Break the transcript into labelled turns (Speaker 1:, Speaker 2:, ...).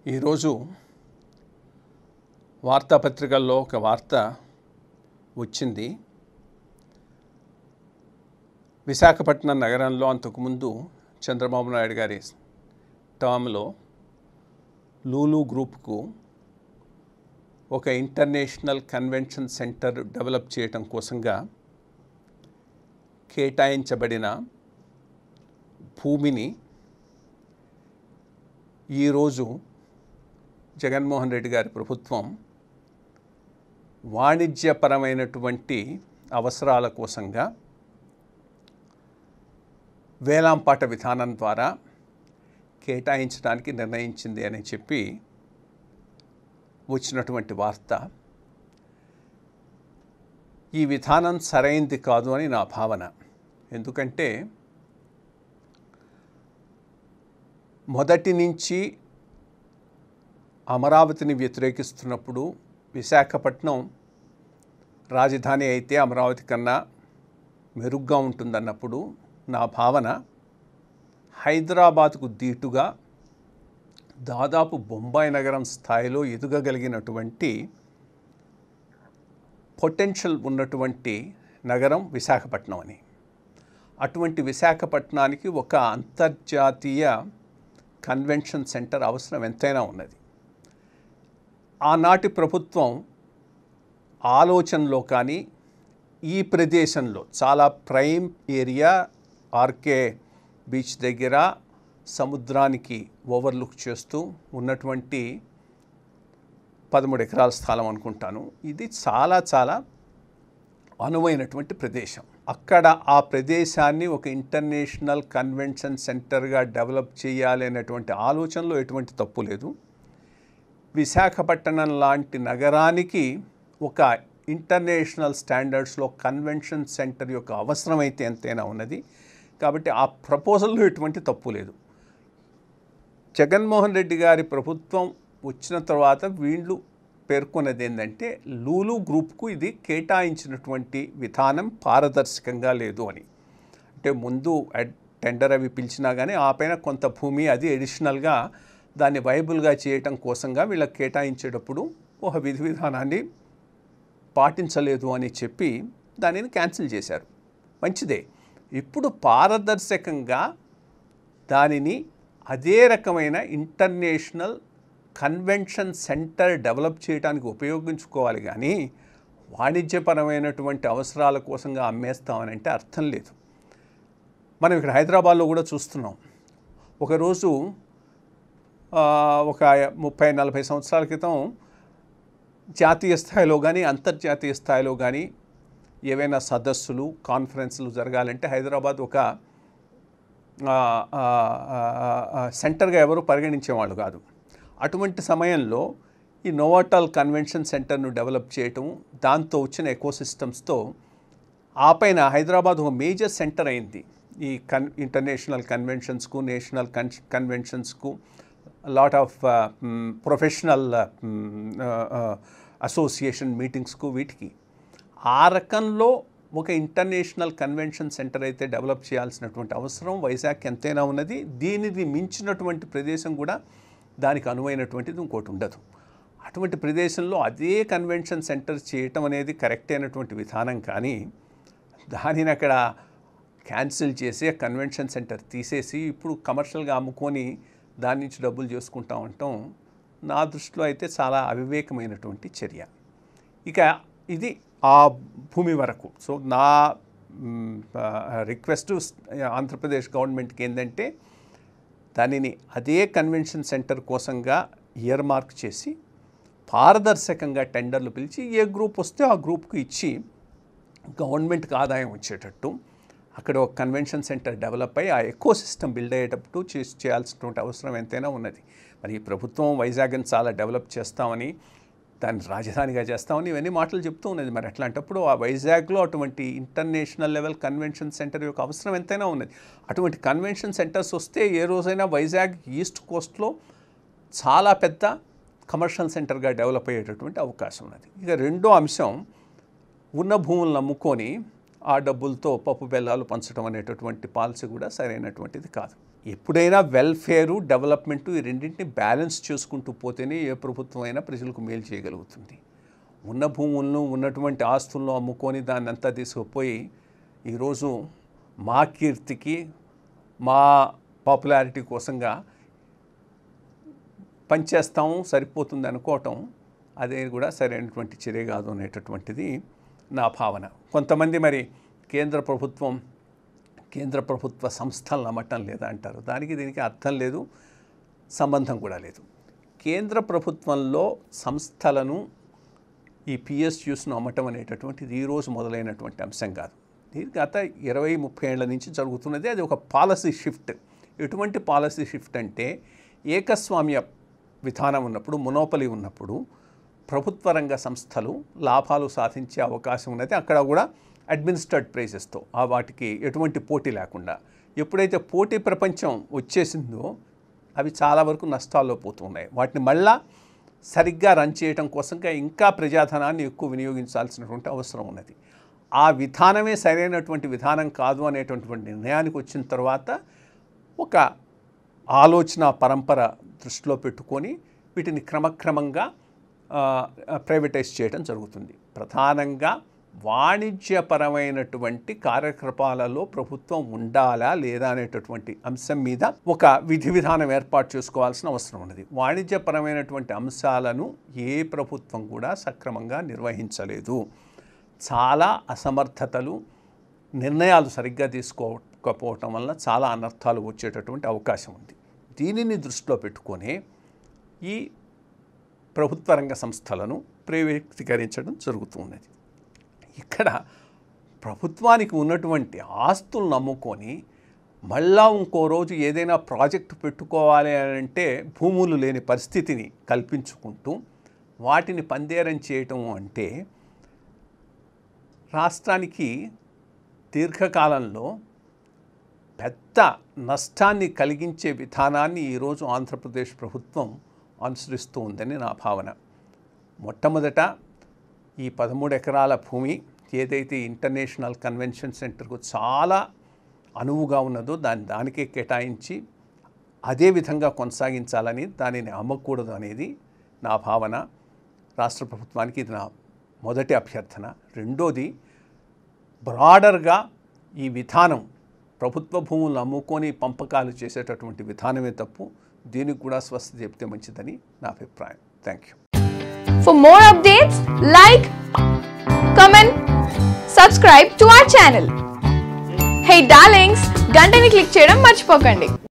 Speaker 1: ఈరోజు వార్తాపత్రికల్లో ఒక వార్త వచ్చింది విశాఖపట్నం నగరంలో అంతకుముందు చంద్రబాబు నాయుడు గారి టర్మ్లో లూలు గ్రూప్కు ఒక ఇంటర్నేషనల్ కన్వెన్షన్ సెంటర్ డెవలప్ చేయటం కోసంగా కేటాయించబడిన భూమిని ఈరోజు జగన్మోహన్ రెడ్డి గారి ప్రభుత్వం వాణిజ్యపరమైనటువంటి అవసరాల కోసంగా వేలాంపాట విధానం ద్వారా కేటాయించడానికి నిర్ణయించింది అని చెప్పి వచ్చినటువంటి వార్త ఈ విధానం సరైంది కాదు అని నా భావన ఎందుకంటే మొదటి నుంచి అమరావతిని వ్యతిరేకిస్తున్నప్పుడు విశాఖపట్నం రాజధాని అయితే అమరావతి కన్నా మెరుగ్గా ఉంటుందన్నప్పుడు నా భావన హైదరాబాద్కు దీటుగా దాదాపు బొంబాయి నగరం స్థాయిలో ఎదగగలిగినటువంటి పొటెన్షియల్ ఉన్నటువంటి నగరం విశాఖపట్నం అని అటువంటి విశాఖపట్నానికి ఒక అంతర్జాతీయ కన్వెన్షన్ సెంటర్ అవసరం ఎంతైనా ఉన్నది ఆనాటి ప్రభుత్వం ఆలోచనలో కానీ ఈ ప్రదేశంలో చాలా ప్రైమ్ ఏరియా ఆర్కే బీచ్ దగ్గర సముద్రానికి ఓవర్లుక్ చేస్తూ ఉన్నటువంటి పదమూడు ఎకరాల స్థలం అనుకుంటాను ఇది చాలా చాలా అనువైనటువంటి ప్రదేశం అక్కడ ఆ ప్రదేశాన్ని ఒక ఇంటర్నేషనల్ కన్వెన్షన్ సెంటర్గా డెవలప్ చేయాలి అనేటువంటి ఆలోచనలో ఎటువంటి తప్పు లేదు విశాఖపట్నం లాంటి నగరానికి ఒక ఇంటర్నేషనల్ స్టాండర్డ్స్లో కన్వెన్షన్ సెంటర్ యొక్క అవసరం అయితే ఎంతైనా ఉన్నది కాబట్టి ఆ ప్రపోజల్లో ఎటువంటి తప్పు లేదు జగన్మోహన్ రెడ్డి గారి ప్రభుత్వం వచ్చిన తర్వాత వీళ్ళు పేర్కొన్నది ఏంటంటే లూలు గ్రూప్కు ఇది కేటాయించినటువంటి విధానం పారదర్శకంగా లేదు అని అంటే ముందు అడ్- టెండర్ అవి పిలిచినా కానీ ఆ పైన కొంత భూమి అది అడిషనల్గా దాన్ని వైబుల్గా చేయటం కోసంగా వీళ్ళకి కేటాయించేటప్పుడు ఒక విధి విధానాన్ని పాటించలేదు అని చెప్పి దానిని క్యాన్సిల్ చేశారు మంచిదే ఇప్పుడు పారదర్శకంగా దానిని అదే రకమైన ఇంటర్నేషనల్ కన్వెన్షన్ సెంటర్ డెవలప్ చేయడానికి ఉపయోగించుకోవాలి కానీ వాణిజ్యపరమైనటువంటి అవసరాల కోసంగా అమ్మేస్తామని అంటే అర్థం లేదు మనం ఇక్కడ హైదరాబాద్లో కూడా చూస్తున్నాం ఒకరోజు ఆ, ఒక ముప్పై నలభై సంవత్సరాల క్రితం జాతీయ స్థాయిలో కానీ అంతర్జాతీయ స్థాయిలో కానీ ఏవైనా సదస్సులు కాన్ఫరెన్స్లు జరగాలంటే హైదరాబాద్ ఒక ఆ, ఆ, ఆ, ఆ, సెంటర్గా ఎవరు పరిగణించేవాళ్ళు కాదు అటువంటి సమయంలో ఈ నోవాటల్ కన్వెన్షన్ సెంటర్ను డెవలప్ చేయటం దాంతో వచ్చిన ఎకోసిస్టమ్స్తో ఆ పైన హైదరాబాద్ ఒక మేజర్ సెంటర్ అయింది ఈ కన్ ఇంటర్నేషనల్ కన్వెన్షన్స్కు నేషనల్ కన్ కన్వెన్షన్స్కు లాట్ ఆఫ్ ప్రొఫెషనల్ అసోసియేషన్ మీటింగ్స్కు వీటికి ఆ రకంలో ఒక ఇంటర్నేషనల్ కన్వెన్షన్ సెంటర్ అయితే డెవలప్ చేయాల్సినటువంటి అవసరం వైజాగ్ ఎంతైనా ఉన్నది దీనిని మించినటువంటి ప్రదేశం కూడా దానికి అనువైనటువంటిది ఇంకోటి ఉండదు అటువంటి ప్రదేశంలో అదే కన్వెన్షన్ సెంటర్ చేయటం అనేది కరెక్ట్ అయినటువంటి విధానం కానీ దానిని అక్కడ క్యాన్సిల్ చేసి ఆ కన్వెన్షన్ సెంటర్ తీసేసి ఇప్పుడు కమర్షియల్గా అమ్ముకొని దాని నుంచి డబ్బులు చేసుకుంటా ఉంటాం నా దృష్టిలో అయితే చాలా అవివేకమైనటువంటి చర్య ఇక ఇది ఆ భూమి వరకు సో నా రిక్వెస్ట్ ఆంధ్రప్రదేశ్ గవర్నమెంట్కి ఏంటంటే దానిని అదే కన్వెన్షన్ సెంటర్ కోసంగా ఇయర్ మార్క్ చేసి పారదర్శకంగా టెండర్లు పిలిచి ఏ గ్రూప్ వస్తే ఆ గ్రూప్కి ఇచ్చి గవర్నమెంట్కి ఆదాయం వచ్చేటట్టు అక్కడ ఒక కన్వెన్షన్ సెంటర్ డెవలప్ అయ్యి ఆ ఎకో సిస్టమ్ బిల్డ్ అయ్యేటప్పుడు చేసి చేయాల్సినటువంటి అవసరం ఎంతైనా ఉన్నది మరి ఈ ప్రభుత్వం వైజాగ్ని చాలా డెవలప్ చేస్తామని దాన్ని రాజధానిగా చేస్తామని ఇవన్నీ మాటలు చెప్తూ ఉన్నది మరి అట్లాంటప్పుడు ఆ వైజాగ్లో అటువంటి ఇంటర్నేషనల్ లెవెల్ కన్వెన్షన్ సెంటర్ యొక్క అవసరం ఎంతైనా ఉన్నది అటువంటి కన్వెన్షన్ సెంటర్స్ వస్తే ఏ రోజైనా వైజాగ్ ఈస్ట్ కోస్ట్లో చాలా పెద్ద కమర్షియల్ సెంటర్గా డెవలప్ అయ్యేటటువంటి అవకాశం ఉన్నది ఇక రెండో అంశం ఉన్న భూములను నమ్ముకొని ఆ డబ్బులతో పప్పు బెల్లాలు పంచడం అనేటటువంటి పాలసీ కూడా సరైనటువంటిది కాదు ఎప్పుడైనా వెల్ఫేరు డెవలప్మెంట్ ఈ రెండింటిని బ్యాలెన్స్ చేసుకుంటూ పోతేనే ఏ ప్రభుత్వం అయినా ప్రజలకు మేలు చేయగలుగుతుంది ఉన్న భూములను ఉన్నటువంటి ఆస్తులను అమ్ముకొని దాన్ని అంతా తీసుకుపోయి ఈరోజు మా కీర్తికి మా పాపులారిటీ కోసంగా పనిచేస్తాము సరిపోతుంది అనుకోవటం అదే కూడా సరైనటువంటి చర్య కాదు అనేటటువంటిది నా భావన కొంతమంది మరి కేంద్ర ప్రభుత్వం కేంద్ర ప్రభుత్వ సంస్థలు నమ్మటం లేదా అంటారు దానికి దీనికి అర్థం లేదు సంబంధం కూడా లేదు కేంద్ర ప్రభుత్వంలో సంస్థలను ఈ పిఎస్యూస్ను అమ్మటం అనేటటువంటిది ఈరోజు మొదలైనటువంటి అంశం కాదు ఇది గత ఇరవై ముప్పై ఏళ్ల నుంచి జరుగుతున్నది అది ఒక పాలసీ షిఫ్ట్ ఎటువంటి పాలసీ షిఫ్ట్ అంటే ఏకస్వామ్య విధానం ఉన్నప్పుడు మొనోపలి ఉన్నప్పుడు ప్రభుత్వ రంగ సంస్థలు లాభాలు సాధించే అవకాశం ఉన్నది అక్కడ కూడా అడ్మినిస్ట్రేట్ ప్రైజెస్తో ఆ వాటికి ఎటువంటి పోటీ లేకుండా ఎప్పుడైతే పోటీ ప్రపంచం వచ్చేసిందో అవి చాలా వరకు నష్టాల్లో పోతున్నాయి వాటిని మళ్ళా సరిగ్గా రన్ చేయడం కోసంగా ఇంకా ప్రజాధనాన్ని ఎక్కువ వినియోగించాల్సినటువంటి అవసరం ఉన్నది ఆ విధానమే సరైనటువంటి విధానం కాదు అనేటటువంటి నిర్ణయానికి వచ్చిన తర్వాత ఒక ఆలోచన పరంపర దృష్టిలో పెట్టుకొని వీటిని క్రమక్రమంగా ఆ, ప్రైవేటైజ్ చేయడం జరుగుతుంది ప్రధానంగా వాణిజ్యపరమైనటువంటి కార్యకలాపాలలో ప్రభుత్వం ఉండాలా లేదా అనేటటువంటి అంశం మీద ఒక విధి విధానం ఏర్పాటు చేసుకోవాల్సిన అవసరం ఉన్నది వాణిజ్యపరమైనటువంటి అంశాలను ఏ ప్రభుత్వం కూడా సక్రమంగా నిర్వహించలేదు చాలా అసమర్థతలు నిర్ణయాలు సరిగ్గా తీసుకోకపోవటం వల్ల చాలా అనర్థాలు వచ్చేటటువంటి అవకాశం ఉంది దీనిని దృష్టిలో పెట్టుకొని ఈ ప్రభుత్వ రంగ సంస్థలను ప్రైవేటీకరించడం జరుగుతున్నది ఇక్కడ ప్రభుత్వానికి ఉన్నటువంటి ఆస్తులు నమ్ముకొని మళ్ళా ఇంకో రోజు ఏదైనా ప్రాజెక్టు పెట్టుకోవాలి అని అంటే భూములు లేని పరిస్థితిని కల్పించుకుంటూ వాటిని పందేరం చేయటం అంటే రాష్ట్రానికి దీర్ఘకాలంలో పెద్ద నష్టాన్ని కలిగించే విధానాన్ని ఈరోజు ఆంధ్రప్రదేశ్ ప్రభుత్వం అనుసరిస్తూ ఉందని నా భావన మొట్టమొదట ఈ పదమూడు ఎకరాల భూమి ఏదైతే ఇంటర్నేషనల్ కన్వెన్షన్ సెంటర్కు చాలా అనువుగా ఉన్నదో దాన్ని దానికే కేటాయించి అదే విధంగా కొనసాగించాలని దానిని అమ్మకూడదు అనేది నా భావన రాష్ట్ర ప్రభుత్వానికి ఇది నా మొదటి అభ్యర్థన రెండోది బ్రాడర్గా ఈ విధానం ప్రభుత్వ భూములను అమ్ముకొని పంపకాలు చేసేటటువంటి విధానమే తప్పు దీనికి కూడా స్వస్థ చెప్తే మంచిదని నా అభిప్రాయం thank you
Speaker 2: For more updates, like, comment, subscribe to our channel. Hey darlings, గంటని click చేయడం మర్చిపోకండి